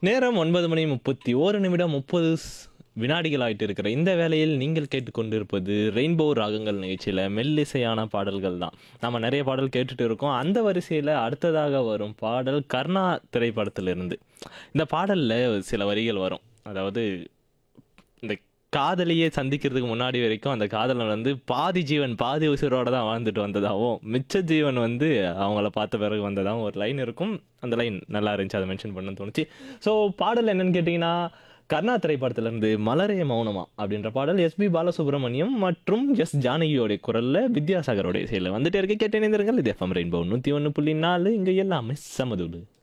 நேரம் ஒன்பது மணி முப்பத்தி ஓரு நிமிடம் முப்பது வினாடிகள் ஆயிட்டு இருக்கிற இந்த வேளையில் நீங்கள் கேட்டுக்கொண்டிருப்பது ரெயின்போ ராகங்கள் நிகழ்ச்சியில் மெல்லிசையான பாடல்கள் தான் நம்ம நிறைய பாடல் கேட்டுட்டு இருக்கோம் அந்த வரிசையில் அடுத்ததாக வரும் பாடல் கர்ணா திரைப்படத்திலிருந்து இந்த பாடலில் சில வரிகள் வரும் அதாவது இந்த காதலியை சந்திக்கிறதுக்கு முன்னாடி வரைக்கும் அந்த காதலன் வந்து பாதி ஜீவன் பாதி உசுரோட தான் வாழ்ந்துட்டு வந்ததாகவும் மிச்ச ஜீவன் வந்து அவங்கள பார்த்த பிறகு வந்ததாகவும் ஒரு லைன் இருக்கும் அந்த லைன் நல்லா இருந்துச்சு அதை மென்ஷன் பண்ண தோணுச்சு ஸோ பாடல் என்னன்னு கேட்டிங்கன்னா கர்ணா திரைப்படத்திலிருந்து மலரே மௌனமா அப்படின்ற பாடல் எஸ்பி பாலசுப்ரமணியம் மற்றும் எஸ் ஜானகியோடைய குரல்ல வித்யாசாகரோடைய இசையில் வந்துட்டே இருக்க கேட்டு இணைந்திருங்கள் இது எஃப்எம் ரெயின்போ நூற்றி ஒன்று புள்ளி நாலு இங்கே எல்லாமே சமதுடு